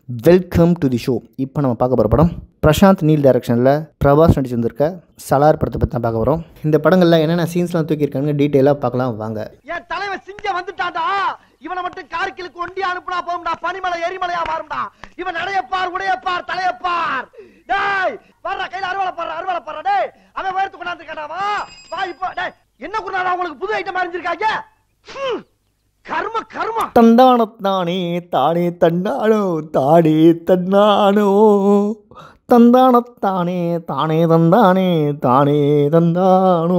Welcome to the show இப்போ நம்ம பார்க்க போகிற படம் பிரசாந்த் நீல் டைரக்ஷனில் பிரபாஸ் நடிச்சிருந்திருக்க சலார் படத்தை பற்றி தான் பார்க்க போகிறோம் இந்த படங்களில் என்னென்ன சீன்ஸ்லாம் தூக்கியிருக்காங்க டீட்டெயிலாக பார்க்கலாம் வாங்க என் தலைவன் சிங்க வந்துட்டான்டா இவனை மட்டும் கார்கிலுக்கு ஒண்டி அனுப்புனா போகும்டா பனிமலை எரிமலையா மாறும்டா இவன் நடையப்பார் உடையப்பார் தலையப்பார் டேய் வர்ற கையில அறுவலை பாடுற அறுவலை பாடுற டேய் அவன் உயரத்து கொண்டாந்துருக்கானா வா வா இப்போ டேய் என்ன குருநாடா உங்களுக்கு புது ஐட்டம் அறிஞ்சிருக்காங்க ஹம், கர்ம கர்ம தந்தானத்தானே தானே தன்னானோ தானே தன்னானோ தந்தானத்தானே தானே தந்தானே தானே தந்தானோ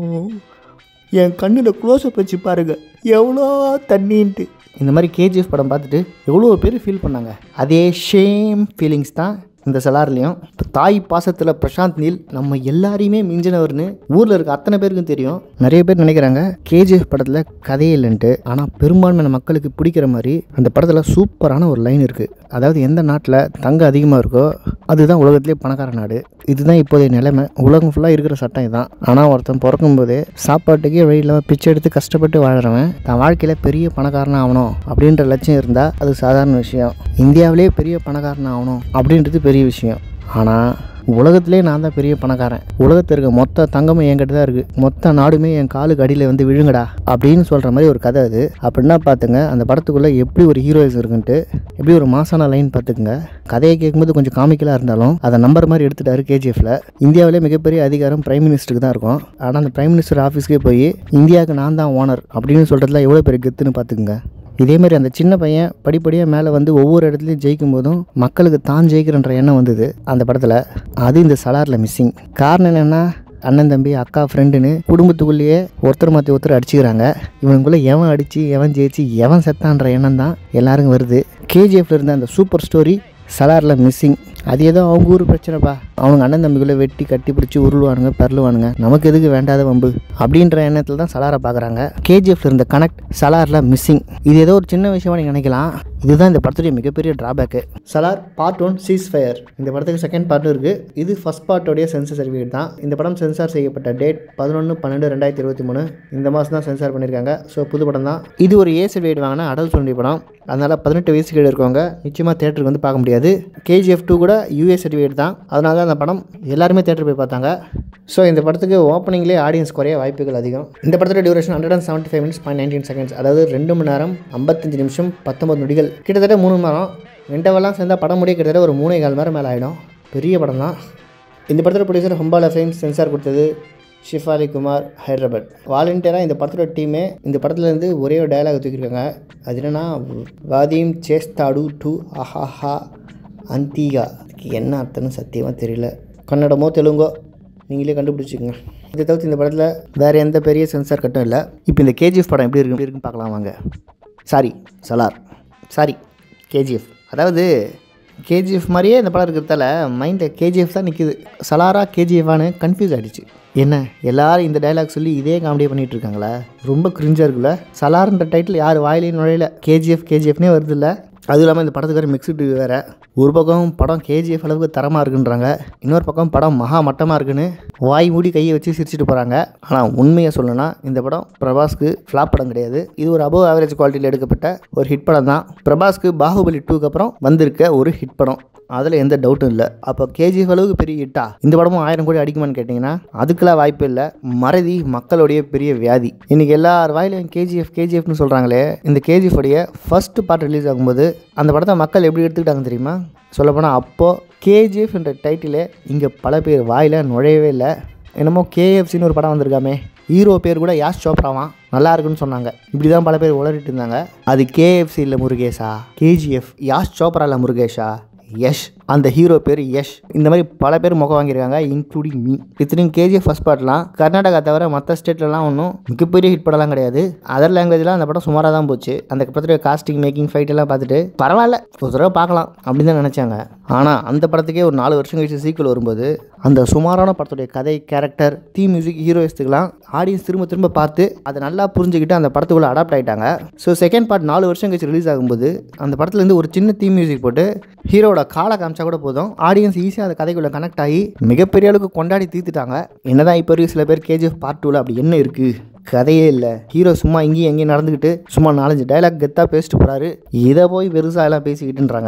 என் கண்ணில் க்ளோஸ்அப் வச்சு பாருங்க எவ்வளோ தண்ணின்ட்டு இந்த மாதிரி கேஜிஎஃப் படம் பார்த்துட்டு எவ்வளோ பேர் ஃபீல் பண்ணாங்க அதே ஷேம் ஃபீலிங்ஸ் தான் இந்த சலார்லேயும் இப்போ தாய் பாசத்தில் பிரசாந்த் நீல் நம்ம எல்லாரையுமே மிஞ்சினவர்னு ஊரில் இருக்க அத்தனை பேருக்கும் தெரியும் நிறைய பேர் நினைக்கிறாங்க கேஜிஎஃப் படத்தில் கதையே இல்லைன்ட்டு ஆனால் பெரும்பான்மையான மக்களுக்கு பிடிக்கிற மாதிரி அந்த படத்தில் சூப்பரான ஒரு லைன் இருக்குது அதாவது எந்த நாட்டில் தங்கம் அதிகமாக இருக்கோ அதுதான் உலகத்திலே பணக்கார நாடு இதுதான் இப்போதைய நிலைமை உலகம் ஃபுல்லாக இருக்கிற சட்டம் இதுதான் ஆனால் ஒருத்தன் பிறக்கும்போதே சாப்பாட்டுக்கே வழி இல்லாமல் பிச்சை எடுத்து கஷ்டப்பட்டு வாழறவன் தன் வாழ்க்கையில் பெரிய பணக்காரன் ஆகணும் அப்படின்ற லட்சியம் இருந்தால் அது சாதாரண விஷயம் இந்தியாவிலே பெரிய பணக்காரன் ஆகணும் அப்படின்றது பெரிய விஷயம் ஆனால் உலகத்திலே நான் தான் பெரிய பணக்காரன் உலகத்தில் இருக்க மொத்த தங்கமும் என்கிட்ட தான் இருக்குது மொத்த நாடுமே என் காலுக்கு அடியில் வந்து விழுங்கடா அப்படின்னு சொல்கிற மாதிரி ஒரு கதை அது அப்படின்னா பார்த்துங்க அந்த படத்துக்குள்ளே எப்படி ஒரு ஹீரோயிஸ் இருக்குன்ட்டு எப்படி ஒரு மாசான லைன் பார்த்துக்குங்க கதையை கேட்கும்போது கொஞ்சம் காமிக்கலாக இருந்தாலும் அதை நம்பர் மாதிரி எடுத்துட்டாரு கேஜிஎஃப்ல இந்தியாவிலே மிகப்பெரிய அதிகாரம் பிரைம் மினிஸ்டருக்கு தான் இருக்கும் ஆனால் அந்த பிரைம் மினிஸ்டர் ஆஃபீஸ்க்கே போய் இந்தியாவுக்கு நான் தான் ஓனர் அப்படின்னு சொல்கிறதுல எவ்வளோ பெரிய கெத்துன்னு பார்த்துக்குங்க இதே மாதிரி அந்த சின்ன பையன் படிப்படியாக மேலே வந்து ஒவ்வொரு இடத்துலையும் ஜெயிக்கும் போதும் மக்களுக்கு தான் ஜெயிக்கிறன்ற எண்ணம் வந்தது அந்த படத்தில் அது இந்த சலாரில் மிஸ்ஸிங் காரணம் என்னென்னா அண்ணன் தம்பி அக்கா ஃப்ரெண்டுன்னு குடும்பத்துக்குள்ளேயே ஒருத்தர் மாற்றி ஒருத்தர் அடிச்சுக்கிறாங்க இவனுக்குள்ளே எவன் அடித்து எவன் ஜெயிச்சு எவன் செத்தான்ற எண்ணம் தான் எல்லாருக்கும் வருது கேஜிஎஃப்ல இருந்த அந்த சூப்பர் ஸ்டோரி சலாரில் மிஸ்ஸிங் அது ஏதோ அவங்க ஊர் பிரச்சனைப்பா அவங்க அண்ணன் தம்பிக்குள்ளே வெட்டி கட்டி பிடிச்சி உருளுவானுங்க பரலுவானுங்க நமக்கு எதுக்கு வேண்டாத வம்பு அப்படின்ற எண்ணத்தில் தான் சலாரை பார்க்குறாங்க கேஜிஎஃப்ல இருந்த கனெக்ட் சலாரில் மிஸ்ஸிங் இது ஏதோ ஒரு சின்ன விஷயமா நீங்கள் நினைக்கலாம் இதுதான் இந்த படத்துடைய மிகப்பெரிய drawback Salaar part one cease fire இந்த படத்துக்கு செகண்ட் பார்ட்டும் இருக்குது இது ஃபர்ஸ்ட் பார்ட்டோடைய சென்சார் சர்டிஃபிகேட் தான் இந்த படம் சென்சார் செய்யப்பட்ட டேட் பதினொன்று பன்னெண்டு ரெண்டாயிரத்தி இருபத்தி மூணு இந்த மாதம் தான் சென்சார் பண்ணியிருக்காங்க ஸோ புது படம் தான் இது ஒரு ஏ சர்டிஃபிகேட் வாங்கின அடல் சொல்லி படம் அதனால் பதினெட்டு வயசு கீழே இருக்கவங்க நிச்சயமாக தேட்டருக்கு வந்து பார்க்க முடியாது கேஜிஎஃப் டூ கூட யூஏ சர்டிஃபிகேட் தான் அதனால தான் அந்த படம் எல்லாருமே தேட்டர் போய் பார்த்தாங்க ஸோ இந்த படத்துக்கு ஓப்பனிங்லேயே ஆடியன்ஸ் குறைய வாய்ப்புகள் அதிகம் இந்த படத்தோட duration hundred and seventy five minutes point nineteen seconds அதாவது ரெண்டு மணி நேரம் ஐம்பத்தஞ்சு நிமிஷம் பத்தொம்பது நொடிகள் கிட்டத்தட்ட மூணு மணி நேரம் இன்டர்வெல்லாம் சேர்ந்தால் படம் முடிய கிட்டத்தட்ட ஒரு மூணே கால் நேரம் மேலே ஆகிடும் பெரிய படம் தான் இந்த படத்தோட ப்ரொடியூசர் ஹம்பாலா ஃபிலிம்ஸ் சென்சார் கொடுத்தது ஷிஃபாலி குமார் ஹைதராபாத் வாலண்டியராக இந்த படத்தோட டீமே இந்த படத்துலேருந்து ஒரே ஒரு டயலாக் தூக்கியிருக்காங்க அது என்னென்னா வாதீம் சேஸ்தாடு டு அஹாஹா அந்திகா அதுக்கு என்ன அர்த்தம்னு சத்தியமாக தெரியல கன்னடமோ தெலுங்கோ நீங்களே கண்டுபிடிச்சிக்கங்க இதை தவிர்த்து இந்த படத்தில் வேறு எந்த பெரிய சென்சார் கட்டும் இல்லை இப்போ இந்த கேஜிஎஃப் படம் எப்படி இருக்கு எப்படி இருக்குன்னு பார்க்கலாம் வாங்க சாரி சலார் சாரி கேஜிஎஃப் அதாவது கேஜிஎஃப் மாதிரியே இந்த படம் இருக்கிறதால மைண்டில் கேஜிஎஃப் தான் நிற்கிது சலாரா கேஜிஎஃபானு கன்ஃபியூஸ் ஆகிடுச்சு என்ன எல்லாரும் இந்த டைலாக் சொல்லி இதே காமெடியாக பண்ணிகிட்டு இருக்காங்களா ரொம்ப கிரிஞ்சாக இருக்குல்ல சலார்ன்ற டைட்டில் யார் வாயிலையும் நுழையில கேஜிஎஃப் கேஜிஎஃப்னே வருது இல்லை அதுவும் இல்லாமல் இந்த படத்துக்கு வேறு மிக்ஸ்டு வேறு ஒரு பக்கம் படம் கேஜிஎஃப் அளவுக்கு தரமாக இருக்குன்றாங்க இன்னொரு பக்கம் படம் மகா மட்டமாக இருக்குன்னு வாய் மூடி கையை வச்சு சிரிச்சிட்டு போகிறாங்க ஆனால் உண்மையை சொல்லணும்னா இந்த படம் பிரபாஸ்க்கு ஃப்ளாப் படம் கிடையாது இது ஒரு அபோவ் ஆவரேஜ் குவாலிட்டியில் எடுக்கப்பட்ட ஒரு ஹிட் படம் தான் பிரபாஸ்க்கு பாகுபலி டூக்கு அப்புறம் வந்திருக்க ஒரு ஹிட் படம் அதில் எந்த டவுட்டும் இல்லை அப்போ கேஜிஎஃப் அளவுக்கு பெரிய ஹிட்டா இந்த படமும் ஆயிரம் கோடி அடிக்குமான்னு கேட்டிங்கன்னா அதுக்கெல்லாம் வாய்ப்பு இல்லை மறதி மக்களுடைய பெரிய வியாதி இன்றைக்கி எல்லார் வாயிலையும் கேஜிஎஃப் கேஜிஎஃப்னு சொல்கிறாங்களே இந்த கேஜிஎஃப் உடைய ஃபர்ஸ்ட் பார்ட் ரிலீஸ் ஆகும்போது அந்த படத்தை மக்கள் எப்படி எடுத்துக்கிட்டாங்க தெரியுமா சொல்லப்போனால் அப்போது கேஜிஎஃப் என்ற டைட்டிலே இங்கே பல பேர் வாயில் நுழையவே இல்லை என்னமோ கேஎஃப்சின்னு ஒரு படம் வந்திருக்காமே ஹீரோ பேர் கூட யாஷ் சோப்ராவான் நல்லா இருக்குன்னு சொன்னாங்க இப்படி தான் பல பேர் உளறிட்டு இருந்தாங்க அது கேஎஃப்சி இல்லை முருகேஷா கேஜிஎஃப் யாஷ் சோப்ரா இல்லை முருகேஷா யஷ் அந்த ஹீரோ பேர் யஷ் இந்த மாதிரி பல பேர் முகம் வாங்கியிருக்காங்க இன்க்ளூடிங் மீ இத்தனையும் கேஜிஎஃப் ஃபஸ்ட் பார்ட்லாம் கர்நாடகா தவிர மற்ற ஸ்டேட்லலாம் ஒன்றும் மிகப்பெரிய ஹிட் படம்லாம் கிடையாது அதர் லாங்குவேஜ்லாம் அந்த படம் சுமாராக தான் போச்சு அந்த படத்துடைய காஸ்டிங் மேக்கிங் ஃபைட் எல்லாம் பார்த்துட்டு பரவாயில்ல ஒரு தடவை பார்க்கலாம் அப்படின்னு தான் நினச்சாங்க ஆனால் அந்த படத்துக்கே ஒரு நாலு வருஷம் கழிச்சு சீக்கிரம் வரும்போது அந்த சுமாரான படத்துடைய கதை கேரக்டர் தீ மியூசிக் ஹீரோயிஸ்த்துக்கெல்லாம் ஆடியன்ஸ் திரும்ப திரும்ப பார்த்து அதை நல்லா புரிஞ்சுக்கிட்டு அந்த படத்துக்குள்ளே அடாப்ட் ஆகிட்டாங்க ஸோ செகண்ட் பார்ட் நாலு வருஷம் கழிச்சு ரிலீஸ் ஆகும்போது அந்த படத்துலேருந்து ஒரு சின்ன தீ மியூசிக் போட்டு ஹீரோட காலை காமிச்சா கூட போதும் ஆடியன்ஸ் ஈஸியாக அந்த கதைக்குள்ளே கனெக்ட் ஆகி மிகப்பெரிய அளவுக்கு கொண்டாடி தீர்த்துட்டாங்க என்னதான் இப்போ வரைக்கும் சில பேர் கேஜிஎஃப் பார்ட் டூவில் அப்படி என்ன இருக்குது கதையே இல்லை ஹீரோ சும்மா இங்கேயும் எங்கேயும் நடந்துக்கிட்டு சும்மா நாலஞ்சு டைலாக் கெத்தாக பேசிட்டு போகிறாரு இதை போய் பெருசாக எல்லாம் பேசிக்கிட்டுன்றாங்க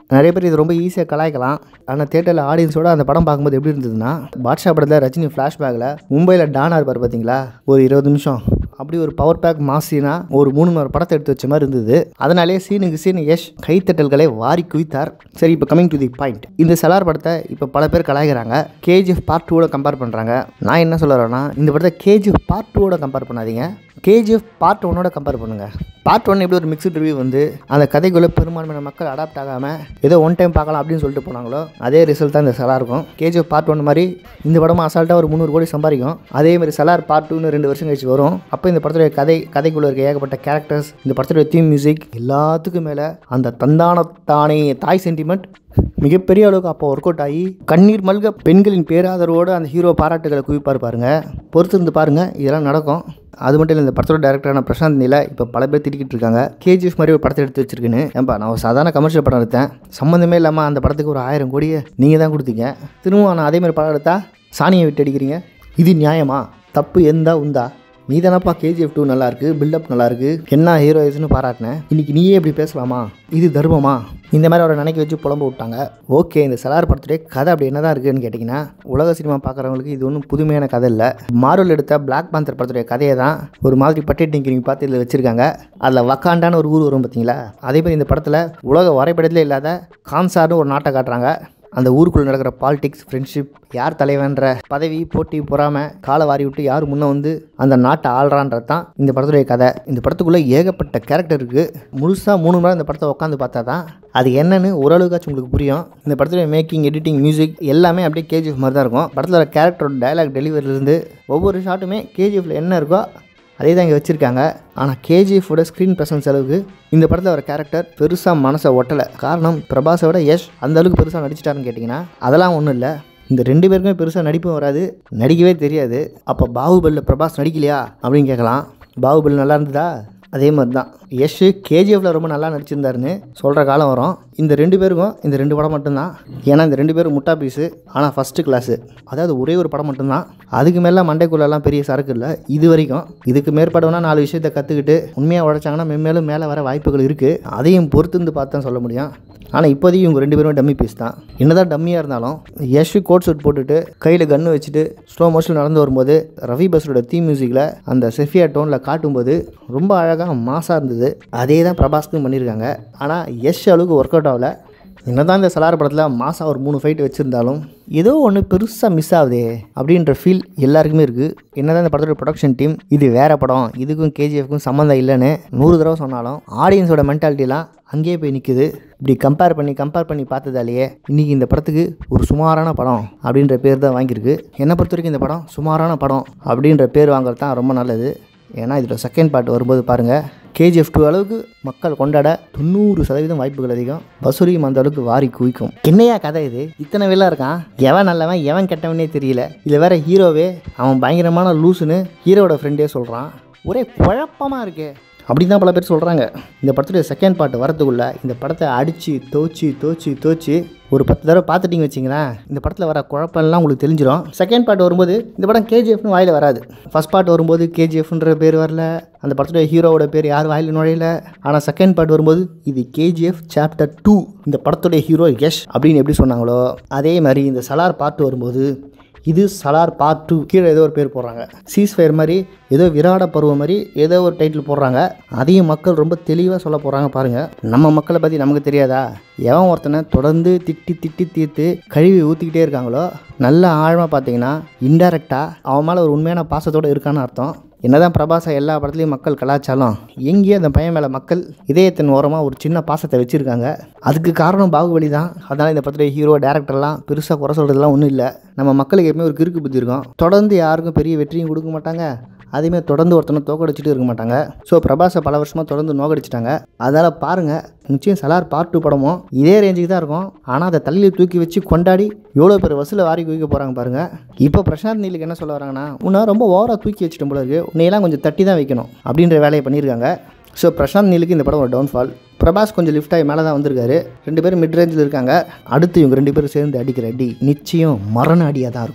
நிறைய பேர் இது ரொம்ப ஈஸியாக கலாய்க்கலாம் ஆனால் தேட்டரில் ஆடியன்ஸோட அந்த படம் பார்க்கும்போது எப்படி இருந்ததுன்னா பாட்ஷா படத்தில் ரஜினி ஃப்ளாஷ்பேக்கில் மும்பையில் டானா இருப்பார் பார்த்தீங்களா ஒரு இருபது நிமிஷம் அப்படி ஒரு பவர் பேக் மாசினா ஒரு மூணு மணி நேரம் படத்தை எடுத்து வச்ச மாதிரி இருந்தது அதனாலே சீனுக்கு சீன் யஷ் கைத்தட்டல்களை வாரி குவித்தார் சரி இப்போ கமிங் டு தி பாயிண்ட் இந்த சலார் படத்தை இப்போ பல பேர் கலாய்க்கிறாங்க கேஜிஎஃப் பார்ட் டூவோட கம்பேர் பண்ணுறாங்க நான் என்ன சொல்ல வரேன்னா இந்த படத்தை கேஜிஎஃப் பார்ட் டூவோட கம்பேர் பண்ணாதீங்க கேஜிஎஃப் பார்ட் ஒன்னோட கம்பேர் பண்ணுங்கள் பார்ட் ஒன் எப்படி ஒரு மிக்ஸ்டு ரிவ்யூ வந்து அந்த கதைக்குள்ளே பெரும்பான்மையான மக்கள் அடாப்ட் ஆகாமல் ஏதோ ஒன் டைம் பார்க்கலாம் அப்படின்னு சொல்லிட்டு போனாங்களோ அதே ரிசல்ட் தான் இந்த சலார் இருக்கும் கேஜிஎஃப் பார்ட் ஒன் மாதிரி இந்த படமும் அசால்ட்டாக ஒரு முந்நூறு கோடி சம்பாதிக்கும் அதே மாதிரி சலார் பார்ட் டூன்னு ரெண்டு வருஷம் கழிச்சு வரும் அப்போ இந்த படத்துடைய கதை கதைக்குள்ளே இருக்க ஏகப்பட்ட கேரக்டர்ஸ் இந்த படத்துடைய தீம் மியூசிக் எல்லாத்துக்கும் மேலே அந்த தந்தானத்தானே தாய் சென்டிமெண்ட் மிகப்பெரிய அளவுக்கு அப்போ ஒர்க் அவுட் ஆகி கண்ணீர் மல்க பெண்களின் பேராதரவோடு அந்த ஹீரோ பாராட்டுகளை குவிப்பார் பாருங்க பொறுத்திருந்து பாருங்க இதெல்லாம் நடக்கும் அது மட்டும் இல்லை இந்த படத்தோட டேரக்டரான பிரசாந்த் நீல இப்போ பல பேர் திட்டிக்கிட்டு இருக்காங்க கேஜிஎஃப் மாதிரி ஒரு படத்தை எடுத்து வச்சிருக்குன்னு ஏன்பா நான் ஒரு சாதாரண கமர்ஷியல் படம் எடுத்தேன் சம்மந்தமே இல்லாமல் அந்த படத்துக்கு ஒரு ஆயிரம் கோடியை நீங்கள் தான் கொடுத்தீங்க திரும்பவும் நான் அதே மாதிரி படம் எடுத்தா சாணியை விட்டு அடிக்கிறீங்க இது நியாயமா தப்பு எந்தா உந்தா நீ தானப்பா கேஜிஎஃப் டூ நல்லா இருக்கு பில்டப் நல்லா இருக்கு என்ன ஹீரோயிஸ்னு பாராட்டினேன் இன்னைக்கு நீயே இப்படி பேசலாமா இது தர்மமா இந்த மாதிரி அவரை நினைக்க வச்சு புலம்ப விட்டாங்க ஓகே இந்த சலார் படத்துடைய கதை அப்படி என்னதான் இருக்குன்னு கேட்டிங்கன்னா உலக சினிமா பார்க்குறவங்களுக்கு இது ஒன்றும் புதுமையான கதை இல்லை மார்வல் எடுத்த பிளாக் பாந்தர் படத்துடைய கதையை தான் ஒரு மாதிரி பட்டை டிங்கிரிங் பார்த்து இதில் வச்சுருக்காங்க அதில் வக்காண்டான ஒரு ஊர் வரும் பார்த்தீங்களா அதே மாதிரி இந்த படத்தில் உலக வரைபடத்திலே இல்லாத கான்சார்னு ஒரு நாட்டை காட்டுறாங்க அந்த ஊருக்குள்ள நடக்கிற பாலிடிக்ஸ் ஃப்ரெண்ட்ஷிப் யார் தலைவன்ற பதவி போட்டி பொறாமை காலை வாரி விட்டு யார் முன்னே வந்து அந்த நாட்டை ஆள்றான்றது தான் இந்த படத்துடைய கதை இந்த படத்துக்குள்ளே ஏகப்பட்ட கேரக்டர் இருக்குது முழுசாக மூணு மணி நேரம் இந்த படத்தை உட்காந்து பார்த்தா தான் அது என்னன்னு ஓரளவுக்காச்சும் உங்களுக்கு புரியும் இந்த படத்துடைய மேக்கிங் எடிட்டிங் மியூசிக் எல்லாமே அப்படியே கேஜிஎஃப் மாதிரி தான் இருக்கும் படத்தில் கேரக்டரோட டைலாக் டெலிவரிலேருந்து ஒவ்வொரு ஷாட்டுமே கேஜிஎஃப்ல என்ன இருக்கோ அதே தான் இங்கே வச்சுருக்காங்க ஆனால் கேஜிஎஃபோட ஸ்க்ரீன் ப்ரெசன்ஸ் அளவுக்கு இந்த படத்தில் வர கேரக்டர் பெருசாக மனசை ஒட்டலை காரணம் பிரபாஸை விட யஷ் அந்த அளவுக்கு பெருசாக நடிச்சிட்டாருன்னு கேட்டிங்கன்னா அதெல்லாம் ஒன்றும் இல்லை இந்த ரெண்டு பேருக்குமே பெருசாக நடிப்பும் வராது நடிக்கவே தெரியாது அப்போ பாகுபலியில் பிரபாஸ் நடிக்கலையா அப்படின்னு கேட்கலாம் பாகுபலி நல்லா இருந்ததா அதே மாதிரி தான் யஷ் கேஜிஎஃப்ல ரொம்ப நல்லா நடிச்சிருந்தாருன்னு சொல்கிற காலம் வரும் இந்த ரெண்டு பேருக்கும் இந்த ரெண்டு படம் மட்டும்தான் ஏன்னா இந்த ரெண்டு பேரும் முட்டா பீஸு ஆனால் ஃபஸ்ட்டு கிளாஸு அதாவது ஒரே ஒரு படம் மட்டும்தான் அதுக்கு மேலே மண்டைக்குள்ளெல்லாம் பெரிய சரக்கு இல்லை இது வரைக்கும் இதுக்கு மேற்பட்டவனா நாலு விஷயத்தை கற்றுக்கிட்டு உண்மையாக உழைச்சாங்கன்னா மென்மேலும் மேலே வர வாய்ப்புகள் இருக்குது அதையும் பொறுத்திருந்து பார்த்து தான் சொல்ல முடியும் ஆனால் இப்போதைக்கு இவங்க ரெண்டு பேரும் டம்மி பீஸ் தான் என்னதான் டம்மியாக இருந்தாலும் யஷ் கோட் சூட் போட்டுட்டு கையில் கன்று வச்சுட்டு ஸ்லோ மோஷன் நடந்து வரும்போது ரவி பஸ்ரோட தீ மியூசிக்கில் அந்த செஃபியா டோனில் காட்டும்போது ரொம்ப அழகாக மாசாக இருந்தது அதே தான் பிரபாஸ்க்கும் பண்ணியிருக்காங்க ஆனால் யஷ் அளவுக்கு ஒர்க் அவுட் ஆகல என்னதான் இந்த சலார் படத்தில் மாதம் ஒரு மூணு ஃபைட் வச்சுருந்தாலும் ஏதோ ஒன்று பெருசாக மிஸ் ஆகுதே அப்படின்ற ஃபீல் எல்லாருக்குமே இருக்குது என்னதான் இந்த படத்தோட ப்ரொடக்ஷன் டீம் இது வேற படம் இதுக்கும் கேஜிஎஃப்க்கும் சம்மந்தம் இல்லைன்னு நூறு தடவை சொன்னாலும் ஆடியன்ஸோட மென்டாலிட்டிலாம் அங்கேயே போய் நிற்குது இப்படி கம்பேர் பண்ணி கம்பேர் பண்ணி பார்த்ததாலேயே இன்றைக்கி இந்த படத்துக்கு ஒரு சுமாரான படம் அப்படின்ற பேர் தான் வாங்கியிருக்கு என்னை பொறுத்த வரைக்கும் இந்த படம் சுமாரான படம் அப்படின்ற பேர் வாங்குறது தான் ரொம்ப நல்லது ஏன்னா இதில் செகண்ட் பார்ட் வரும்போது பாருங்கள் கேஜிஎஃப் டூ அளவுக்கு மக்கள் கொண்டாட தொண்ணூறு சதவீதம் வாய்ப்புகள் அதிகம் வசூலியும் அந்த அளவுக்கு வாரி குவிக்கும் என்னையா கதை இது இத்தனை வெளில இருக்கான் எவன் நல்லவன் எவன் கெட்டவனே தெரியல இதில் வேற ஹீரோவே அவன் பயங்கரமான லூசுன்னு ஹீரோவோட ஃப்ரெண்டே சொல்கிறான் ஒரே குழப்பமாக இருக்கே அப்படி தான் பல பேர் சொல்கிறாங்க இந்த படத்துடைய செகண்ட் பார்ட் வரதுக்குள்ளே இந்த படத்தை அடித்து தோச்சி தோச்சி தோச்சி ஒரு பத்து தடவை பார்த்துட்டிங்க வச்சிங்களேன் இந்த படத்தில் வர குழப்பம்லாம் உங்களுக்கு தெரிஞ்சிடும் செகண்ட் பார்ட் வரும்போது இந்த படம் கேஜிஎஃப்னு வாயில் வராது ஃபர்ஸ்ட் பார்ட் வரும்போது கேஜிஎஃப்ன்ற பேர் வரல அந்த படத்துடைய ஹீரோவோட பேர் யார் வாயில் நுழையல ஆனால் செகண்ட் பார்ட் வரும்போது இது கேஜிஎஃப் சாப்டர் டூ இந்த படத்துடைய ஹீரோ யஷ் அப்படின்னு எப்படி சொன்னாங்களோ அதே மாதிரி இந்த சலார் பார்ட் வரும்போது இது சலார் பார்ட் டூ கீழே ஏதோ ஒரு பேர் போடுறாங்க சீஸ் ஃபயர் மாதிரி ஏதோ விராட பருவம் மாதிரி ஏதோ ஒரு டைட்டில் போடுறாங்க அதையும் மக்கள் ரொம்ப தெளிவாக சொல்ல போகிறாங்க பாருங்கள் நம்ம மக்களை பற்றி நமக்கு தெரியாதா எவன் ஒருத்தனை தொடர்ந்து திட்டி திட்டி தீர்த்து கழுவி ஊற்றிக்கிட்டே இருக்காங்களோ நல்ல ஆழமாக பார்த்தீங்கன்னா இன்டெரக்டாக அவன் மேலே ஒரு உண்மையான பாசத்தோடு இருக்கான்னு அர்த்தம் என்னதான் பிரபாசை எல்லா படத்துலையும் மக்கள் கலாச்சாரம் எங்கேயும் அந்த பையன் மேலே மக்கள் இதயத்தின் ஓரமாக ஒரு சின்ன பாசத்தை வச்சுருக்காங்க அதுக்கு காரணம் பாகுபலி தான் அதனால் இந்த படத்துடைய ஹீரோ டேரக்டர்லாம் பெருசாக குறை சொல்கிறதுலாம் ஒன்றும் இல்லை நம்ம மக்களுக்கு எப்பவுமே ஒரு கிறுக்கு புத்தி இருக்கும் தொடர்ந்து யாருக்கும் பெரிய வெற்றியும் கொடுக்க மாட்டாங்க அதேமாதிரி தொடர்ந்து ஒருத்தனை தோக்கடிச்சிட்டு இருக்க மாட்டாங்க ஸோ பிரபாஸை பல வருஷமாக தொடர்ந்து நோக்கடிச்சிட்டாங்க அதனால் பாருங்கள் நிச்சயம் சலார் பார்ட் டூ படமும் இதே ரேஞ்சுக்கு தான் இருக்கும் ஆனால் அதை தள்ளி தூக்கி வச்சு கொண்டாடி எவ்வளோ பேர் வசூலை வாரி குவிக்க போகிறாங்க பாருங்கள் இப்போ பிரசாந்த் நீலுக்கு என்ன சொல்ல வராங்கன்னா உன்னை ரொம்ப ஓவராக தூக்கி வச்சுட்டு போல இருக்கு உன்னையெல்லாம் கொஞ்சம் தட்டி தான் வைக்கணும் அப்படின்ற வேலையை பண்ணியிருக்காங்க ஸோ பிரசாந்த் நீலுக்கு இந்த படம் ஒரு டவுன்ஃபால் பிரபாஸ் கொஞ்சம் லிஃப்ட் ஆகி மேலே தான் வந்திருக்காரு ரெண்டு பேரும் மிட் ரேஞ்சில் இருக்காங்க அடுத்து இவங்க ரெண்டு பேரும் சேர்ந்து அடிக்கிற அடி நிச்சயம் மரண அடியாக தான் இருக்கும்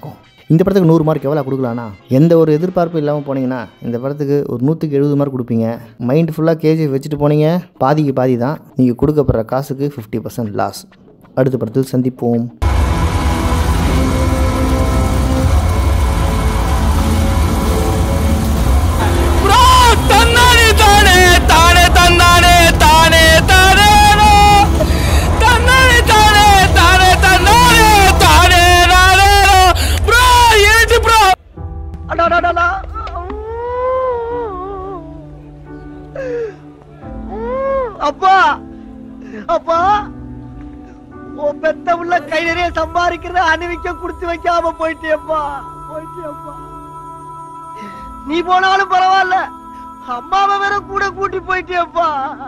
இந்த படத்துக்கு நூறு மார்க் எவ்வளோ கொடுக்கலாம்னா எந்த ஒரு எதிர்பார்ப்பும் இல்லாமல் போனீங்கன்னா இந்த படத்துக்கு ஒரு நூற்றுக்கு எழுபது மார்க் கொடுப்பீங்க மைண்ட் ஃபுல்லாக கேஜிஎஃப் வச்சுட்டு போனீங்க பாதிக்கு பாதி தான் நீங்கள் கொடுக்கப்படுற காசுக்கு ஃபிஃப்டி பர்சன்ட் லாஸ் அடுத்த படத்தில் சந்திப்போம் ப்ரோ தன்னானே தானே தானே தன்னானே தானே தானே தன்னானே தானே தானே தன்னானே தானே நானே ப்ரோ ஏஜி ப்ரோ அடாடாடாடா. அப்பா அப்பா உன் பெத்த உள்ள கை நிறைய சம்பாதிக்கிறத அணிவிக்க குடுத்து வைக்காம போயிட்டியப்பா போயிட்டியப்பா நீ போனாலும் பரவாயில்ல அம்மாவை வேற கூட கூட்டி போயிட்டியப்பா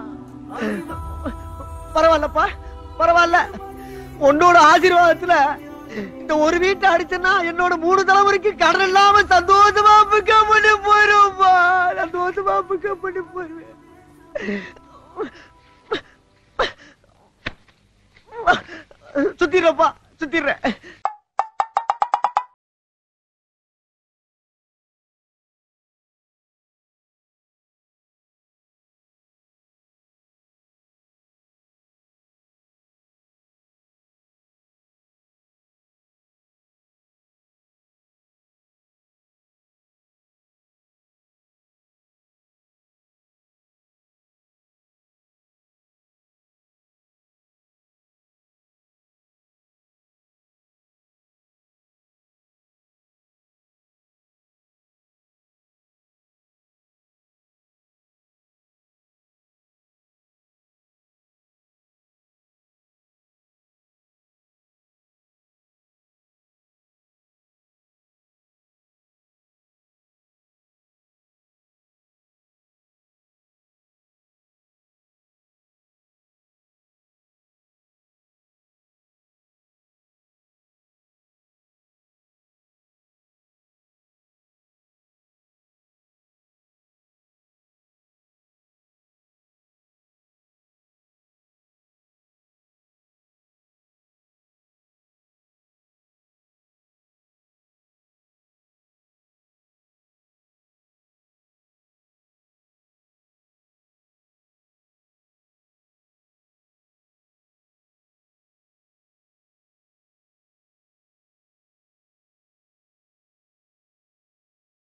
பரவாயில்லப்பா பரவாயில்ல உன்னோட ஆசீர்வாதத்துல இந்த ஒரு வீட்டை அடிச்சேன்னா என்னோட மூணு தலைமுறைக்கு கடன் இல்லாம சந்தோஷமா பிக்கப் பண்ணி போயிருவோம்ப்பா சந்தோஷமா பிக்கப் பண்ணி போயிருவேன் சுத்திடுறப்பா சுத்திடுறேன்